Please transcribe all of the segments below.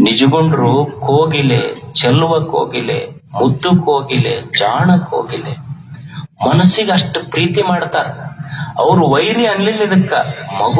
ನಿಜಗೊಂಡ್ರು ಕೋಗಿಲೆ ಚೆಲ್ಲುವ ಕೋಗಿಲೆ ಮುದ್ದು ಕೋಗಿಲೆ ಜಾಣ ಕೋಗಿಲೆ ಮನಸ್ಸಿಗೆ ಅಷ್ಟು ಪ್ರೀತಿ ಮಾಡ್ತಾರ ಅವ್ರು ವೈರಿ ಅನ್ಲಿಲ್ಲ ಇದಕ್ಕ ಮಗು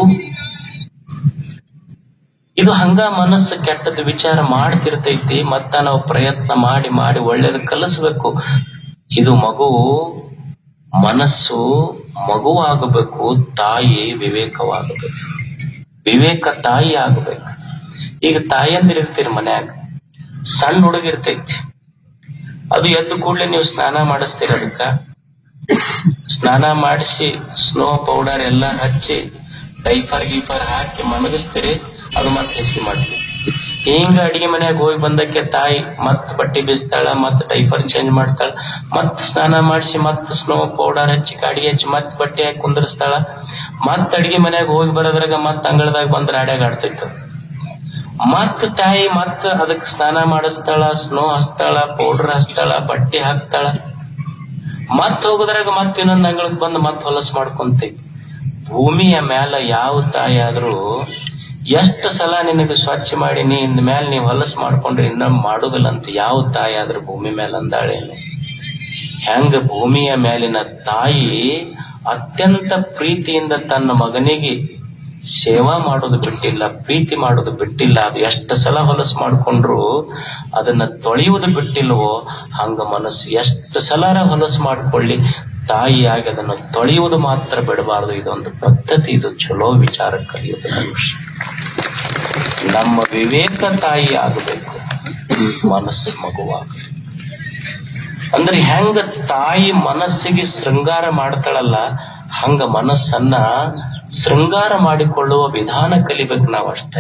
ಇದು ಹಂಗ ಮನಸ್ಸು ಕೆಟ್ಟದ ವಿಚಾರ ಮಾಡ್ತಿರ್ತೈತಿ ಮತ್ತ ನಾವು ಪ್ರಯತ್ನ ಮಾಡಿ ಮಾಡಿ ಒಳ್ಳೇದು ಕಲಿಸ್ಬೇಕು ಇದು ಮಗು ಮನಸ್ಸು ಮಗುವಾಗಬೇಕು ತಾಯಿ ವಿವೇಕವಾಗಬೇಕು ವಿವೇಕ ತಾಯಿ ಆಗಬೇಕು ಈಗ ತಾಯಂದಿರ್ ಇರ್ತೀರಿ ಮನ್ಯಾಗ ಸಣ್ಣ ಹುಡುಗ ಇರ್ತೈತಿ ಅದು ಎದ್ದು ಕೂಡಲೇ ನೀವು ಸ್ನಾನ ಮಾಡಿಸ್ತೀರ ಅದಕ್ಕ ಸ್ನಾನ ಮಾಡಿಸಿ ಸ್ನೋ ಪೌಡರ್ ಎಲ್ಲ ಹಚ್ಚಿ ಡೈಪರ್ ಗೀಪರ್ ಹಾಕಿ ಮಣಗಿಸ್ತೀರಿ ಅದು ಮತ್ತೆ ಹಸಿ ಮಾಡ್ತೀವಿ ಹಿಂಗ ಅಡಿಗೆ ಮನ್ಯಾಗ ಹೋಗಿ ಬಂದಕ್ಕೆ ತಾಯಿ ಮತ್ ಬಟ್ಟೆ ಬೀಸ್ತಾಳ ಮತ್ ಡೈಪರ್ ಚೇಂಜ್ ಮಾಡ್ತಾಳ ಮತ್ ಸ್ನಾನ ಮಾಡಿಸಿ ಮತ್ ಸ್ನೋ ಪೌಡರ್ ಹಚ್ಚಿ ಅಡಿಗೆ ಹಚ್ಚಿ ಮತ್ ಬಟ್ಟೆ ಹಾಕಿ ಕುಂದರ್ಸ್ತಾಳ ಮತ್ ಅಡಿಗೆ ಮನ್ಯಾಗ ಹೋಗಿ ಬರೋದ್ರಾಗ ಮತ್ ಅಂಗಳದಾಗ ಬಂದ್ ರಾಡ್ಯಾಗ ಆಡ್ತಿತ್ತು ಮತ್ ತಾಯಿ ಮತ್ ಅದಕ್ ಸ್ನಾನ ಮಾಡಿಸ್ತಾಳ ಸ್ನೋ ಹಚ್ತಾಳ ಪೌಡರ್ ಹಚ್ತಾಳ ಬಟ್ಟೆ ಹಾಕ್ತಾಳ ಮತ್ ಹೋಗೋದ್ರಾಗ ಮತ್ ಇನ್ನೊಂದ್ ಅಂಗಳಕ್ ಬಂದು ಮತ್ ಹೊಲಸ್ ಮಾಡ್ಕೊಂತೈತಿ ಭೂಮಿಯ ಮ್ಯಾಲ ಯಾವ ತಾಯಿ ಆದ್ರೂ ಎಷ್ಟು ಸಲ ನಿನಗೆ ಸ್ವಚ್ಛ ಮಾಡಿ ನೀ ಇಂದ ಮ್ಯಾಲ ನೀವ್ ಹೊಲಸ್ ಮಾಡ್ಕೊಂಡ್ರೆ ಇನ್ನ ಮಾಡುದಿಲ್ಲ ಅಂತ ಯಾವ ತಾಯಿ ಆದ್ರೂ ಭೂಮಿ ಮೇಲೆ ಅಂದಾಳೇನು ಹೆಂಗ ಭೂಮಿಯ ಮೇಲಿನ ತಾಯಿ ಅತ್ಯಂತ ಪ್ರೀತಿಯಿಂದ ತನ್ನ ಮಗನಿಗೆ ಸೇವಾ ಮಾಡೋದು ಬಿಟ್ಟಿಲ್ಲ ಪ್ರೀತಿ ಮಾಡೋದು ಬಿಟ್ಟಿಲ್ಲ ಅದು ಎಷ್ಟು ಸಲ ಹೊಲಸು ಮಾಡ್ಕೊಂಡ್ರು ಅದನ್ನ ತೊಳೆಯುವುದು ಬಿಟ್ಟಿಲ್ವೋ ಹಂಗ ಮನಸ್ಸು ಎಷ್ಟು ಸಲ ಹೊಲಸು ಮಾಡ್ಕೊಳ್ಳಿ ತಾಯಿಯಾಗಿ ಅದನ್ನು ತೊಳೆಯುವುದು ಮಾತ್ರ ಬಿಡಬಾರದು ಇದೊಂದು ಪದ್ಧತಿ ಇದು ಚಲೋ ವಿಚಾರ ಕಲಿಯೋದು ಮನುಷ್ಯ ನಮ್ಮ ವಿವೇಕ ತಾಯಿ ಆಗಬೇಕು ಮನಸ್ಸು ಮಗುವಾಗಬೇಕು ಅಂದ್ರೆ ಹೆಂಗ ತಾಯಿ ಮನಸ್ಸಿಗೆ ಶೃಂಗಾರ ಮಾಡ್ತಾಳಲ್ಲ ಹಂಗ ಮನಸ್ಸನ್ನ ಶೃಂಗಾರ ಮಾಡಿಕೊಳ್ಳುವ ವಿಧಾನ ಕಲಿಬೇಕು ನಾವು ಅಷ್ಟೇ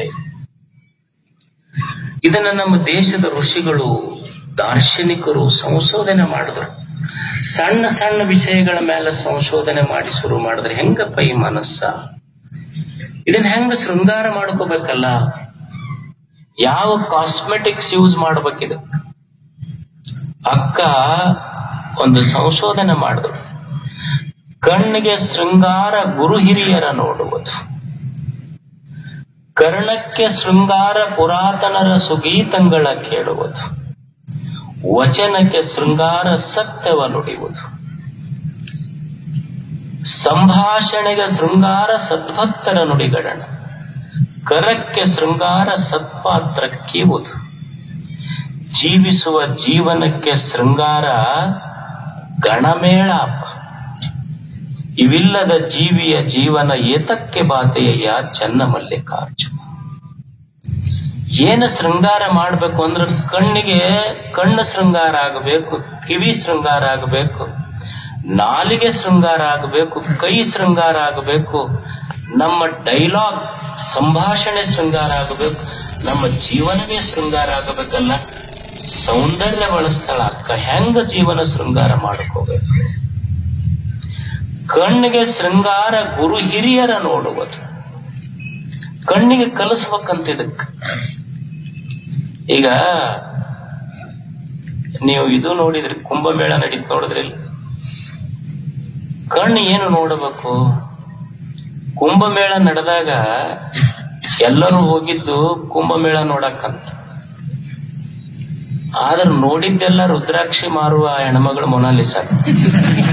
ಇದನ್ನ ನಮ್ಮ ದೇಶದ ಋಷಿಗಳು ದಾರ್ಶನಿಕರು ಸಂಶೋಧನೆ ಮಾಡಿದ್ರು ಸಣ್ಣ ಸಣ್ಣ ವಿಷಯಗಳ ಮೇಲೆ ಸಂಶೋಧನೆ ಮಾಡಿ ಶುರು ಮಾಡಿದ್ರೆ ಹೆಂಗಪ್ಪ ಈ ಮನಸ್ಸ ಇದನ್ನ ಹೆಂಗ ಶೃಂಗಾರ ಮಾಡ್ಕೋಬೇಕಲ್ಲ ಯಾವ ಕಾಸ್ಮೆಟಿಕ್ಸ್ ಯೂಸ್ ಮಾಡ್ಬೇಕಿದೆ ಅಕ್ಕ ಒಂದು ಸಂಶೋಧನೆ ಮಾಡಿದ್ರು ಕಣ್ಣಿಗೆ ಶೃಂಗಾರ ಗುರು ಹಿರಿಯರ ನೋಡುವುದು ಕರ್ಣಕ್ಕೆ ಶೃಂಗಾರ ಪುರಾತನರ ಸುಗೀತಂಗಳ ಕೇಳುವುದು ವಚನಕ್ಕೆ ಶೃಂಗಾರ ಸತ್ಯವ ನುಡಿಯುವುದು ಸಂಭಾಷಣೆಗೆ ಶೃಂಗಾರ ಸದ್ಭಕ್ತರ ನುಡಿಗಡಣ ಕರಕ್ಕೆ ಶೃಂಗಾರ ಸತ್ಪಾತ್ರ ಕೀವುದು ಜೀವಿಸುವ ಜೀವನಕ್ಕೆ ಶೃಂಗಾರ ಗಣಮೇಳಾಪ ಇವಿಲ್ಲದ ಜೀವಿಯ ಜೀವನ ಏತಕ್ಕೆ ಬಾತೆಯ ಚನ್ನ ಮಲ್ಲಿಕಾರ್ಜುನ ಏನು ಶೃಂಗಾರ ಮಾಡ್ಬೇಕು ಅಂದ್ರೆ ಕಣ್ಣಿಗೆ ಕಣ್ಣು ಶೃಂಗಾರ ಆಗಬೇಕು ಕಿವಿ ಶೃಂಗಾರ ಆಗಬೇಕು ನಾಲಿಗೆ ಶೃಂಗಾರ ಆಗಬೇಕು ಕೈ ಶೃಂಗಾರ ಆಗಬೇಕು ನಮ್ಮ ಡೈಲಾಗ್ ಸಂಭಾಷಣೆ ಶೃಂಗಾರ ಆಗಬೇಕು ನಮ್ಮ ಜೀವನವೇ ಶೃಂಗಾರ ಆಗಬೇಕಲ್ಲ ಸೌಂದರ್ಯ ಬಳಸ್ತಾಳ ಅಕ್ಕ ಹೆಂಗ ಜೀವನ ಶೃಂಗಾರ ಮಾಡ್ಕೋಬೇಕು ಕಣ್ಣಿಗೆ ಶೃಂಗಾರ ಗುರು ಹಿರಿಯರ ನೋಡುವುದು ಕಣ್ಣಿಗೆ ಕಲಿಸ್ಬೇಕಂತ ಇದಕ್ಕೆ ಈಗ ನೀವು ಇದು ನೋಡಿದ್ರಿ ಕುಂಭಮೇಳ ನಡೀತ್ ನೋಡಿದ್ರಿ ಇಲ್ಲಿ? ಕಣ್ಣು ಏನು ನೋಡಬೇಕು ಕುಂಭಮೇಳ ನಡೆದಾಗ ಎಲ್ಲರೂ ಹೋಗಿದ್ದು ಕುಂಭಮೇಳ ನೋಡಕ್ಕಂತ ಆದ್ರೆ ನೋಡಿದ್ದೆಲ್ಲ ರುದ್ರಾಕ್ಷಿ ಮಾರುವ ಹೆಣ್ಮಗಳು ಮೊನಾಲಿಸ